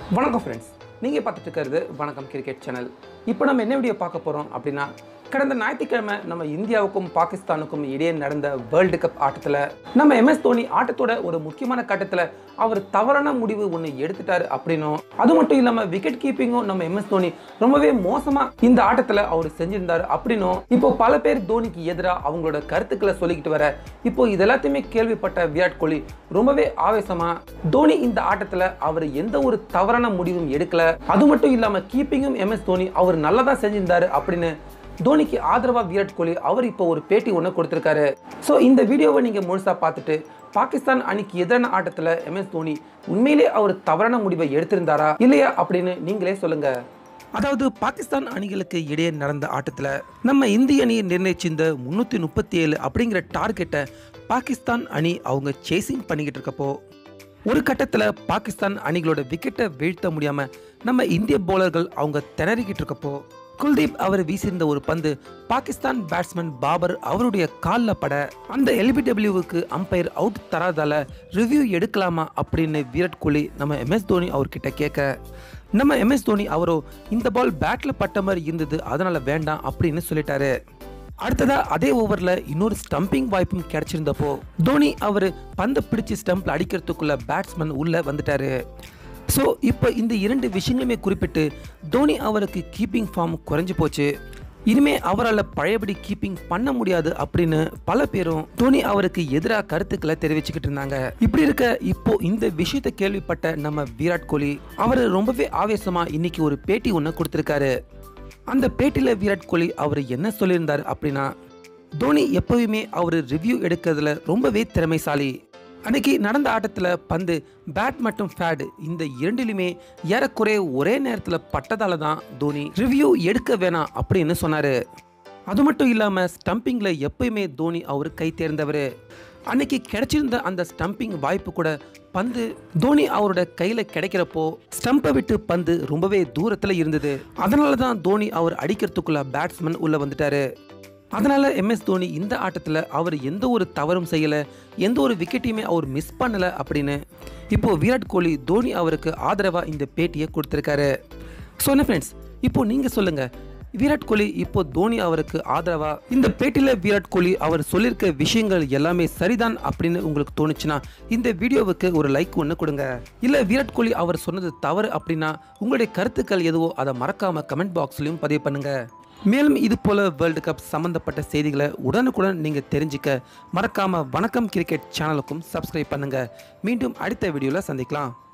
வணக்கம் ஃப்ரெண்ட்ஸ் நீங்கள் பார்த்துட்டு இருக்கிறது வணக்கம் கிரிக்கெட் சேனல் இப்போ நம்ம என்ன வீடியோ பார்க்க போகிறோம் அப்படின்னா கடந்த ஞாயிற்றுக்கிழமை நம்ம இந்தியாவுக்கும் பாகிஸ்தானுக்கும் இடையே நடந்த வேர்ல்டு கப் ஆட்டத்தில் நம்ம எம்எஸ் தோனி ஆட்டத்தோட ஒரு முக்கியமான கட்டத்தில் அவர் தவறான முடிவு ஒன்று எடுத்துட்டாரு அப்படின்னும் அது மட்டும் இல்லாமல் விக்கெட் கீப்பிங்கும் நம்ம எம்எஸ் தோனி ரொம்பவே மோசமாக இந்த ஆட்டத்தில் அவர் செஞ்சிருந்தாரு அப்படின்னும் இப்போ பல பேர் தோனிக்கு எதிராக அவங்களோட கருத்துக்களை சொல்லிக்கிட்டு வர இப்போ இது எல்லாத்தையுமே கேள்விப்பட்ட விராட் கோலி ரொம்பவே ஆவேசமா தோனி இந்த ஆட்டத்துல அவர் எந்த ஒரு தவறான முடிவும் எடுக்கல அது மட்டும் இல்லாம கீப்பிங்கும் எம்எஸ் தோனி அவர் நல்லா தான் செஞ்சிருந்தாரு அப்படின்னு தோனிக்கு ஆதரவா விராட் கோலி அவர் இப்போ ஒரு பேட்டி ஒன்று கொடுத்திருக்காரு ஸோ இந்த வீடியோவை நீங்க முழுசா பார்த்துட்டு பாகிஸ்தான் அணிக்கு எதிரான ஆட்டத்துல எம்எஸ் தோனி உண்மையிலே அவர் தவறான முடிவை எடுத்திருந்தாரா இல்லையா அப்படின்னு நீங்களே சொல்லுங்க அதாவது பாகிஸ்தான் அணிகளுக்கு இடையே நடந்த ஆட்டத்தில் நம்ம இந்திய அணியை நிர்ணயிச்சிருந்த முந்நூற்றி முப்பத்தி ஏழு அப்படிங்கிற டார்கெட்டை பாகிஸ்தான் அணி அவங்க சேசிங் பண்ணிக்கிட்டு இருக்கப்போ ஒரு கட்டத்தில் பாகிஸ்தான் அணிகளோட விக்கெட்டை வீழ்த்த முடியாமல் நம்ம இந்திய பவுலர்கள் அவங்க திணறிக்கிட்டு இருக்கப்போ குல்தீப் அவர் வீசியிருந்த ஒரு பந்து பாகிஸ்தான் பேட்ஸ்மேன் பாபர் அவருடைய காலில் பட அந்த எல்பிடபிள்யூவுக்கு அம்பையர் அவுட் தராதால ரிவ்யூ எடுக்கலாமா அப்படின்னு விராட் கோலி நம்ம எம்எஸ் தோனி அவர்கிட்ட கேட்க நம்ம எம்எஸ் தோனி அவரோ இந்த பால் பேட்ல பட்ட மாதிரி இருந்தது அதனால வேண்டாம் அப்படின்னு சொல்லிட்டாரு அடுத்ததா அதே ஓவர்ல இன்னொரு ஸ்டம்பிங் வாய்ப்பும் கிடைச்சிருந்தப்போ தோனி அவர் பந்தை பிடிச்சு ஸ்டம்ப்ல அடிக்கிறதுக்குள்ள பேட்ஸ்மேன் உள்ள வந்துட்டாரு ஸோ இப்போ இந்த இரண்டு விஷயங்களுமே குறிப்பிட்டு தோனி அவருக்கு கீப்பிங் ஃபார்ம் குறைஞ்சு போச்சு இனிமே அவரால் பழையபடி கீப்பிங் பண்ண முடியாது அப்படின்னு பல பேரும் தோனி அவருக்கு எதிராக கருத்துக்களை தெரிவிச்சுக்கிட்டு இருந்தாங்க இப்படி இருக்க இப்போ இந்த விஷயத்தை கேள்விப்பட்ட நம்ம விராட் கோலி அவர் ரொம்பவே ஆவேசமா இன்னைக்கு ஒரு பேட்டி ஒன்று கொடுத்துருக்காரு அந்த பேட்டியில் விராட் கோலி அவர் என்ன சொல்லியிருந்தார் அப்படின்னா தோனி எப்பவுமே அவர் ரிவ்யூ எடுக்கிறதுல ரொம்பவே திறமைசாலி அன்னைக்கு நடந்த ஆட்டத்தில் பந்து பேட் மற்றும் ஃபேடு இந்த இரண்டிலுமே ஏறக்குறைய ஒரே நேரத்தில் பட்டதால தான் தோனி ரிவ்யூ எடுக்க வேணாம் அப்படின்னு சொன்னார் அது மட்டும் இல்லாமல் ஸ்டம்பிங்கில் எப்பயுமே தோனி அவர் கை தேர்ந்தவர் அன்னைக்கு கிடைச்சிருந்த அந்த ஸ்டம்பிங் வாய்ப்பு கூட பந்து தோனி அவரோட கையில் கிடைக்கிறப்போ ஸ்டம்பை விட்டு பந்து ரொம்பவே தூரத்தில் இருந்தது அதனால தான் தோனி அவர் அடிக்கிறதுக்குள்ள பேட்ஸ்மேன் உள்ள வந்துட்டாரு அதனால எம்எஸ் தோனி இந்த ஆட்டத்தில் அவர் எந்த ஒரு தவறும் செய்யலை எந்த ஒரு விக்கெட்டையுமே அவர் மிஸ் பண்ணலை அப்படின்னு இப்போ விராட் கோலி தோனி அவருக்கு ஆதரவாக இந்த பேட்டியை கொடுத்துருக்காரு ஸோ என்ன ஃப்ரெண்ட்ஸ் இப்போ நீங்கள் சொல்லுங்கள் விராட் கோலி இப்போ தோனி அவருக்கு ஆதரவா இந்த பேட்டியில் விராட் கோலி அவர் சொல்லியிருக்க விஷயங்கள் எல்லாமே சரிதான் அப்படின்னு உங்களுக்கு தோணுச்சுன்னா இந்த வீடியோவுக்கு ஒரு லைக் ஒன்று கொடுங்க இல்லை விராட் கோலி அவர் சொன்னது தவறு அப்படின்னா உங்களுடைய கருத்துக்கள் எதுவோ அதை மறக்காம கமெண்ட் பாக்ஸ்லையும் பதிவு பண்ணுங்க மேலும் இது போல வேர்ல்டு கப் சம்பந்தப்பட்ட செய்திகளை உடனுக்குடன் நீங்கள் தெரிஞ்சுக்க மறக்காம வணக்கம் கிரிக்கெட் சேனலுக்கும் சப்ஸ்கிரைப் பண்ணுங்க மீண்டும் அடுத்த வீடியோவில் சந்திக்கலாம்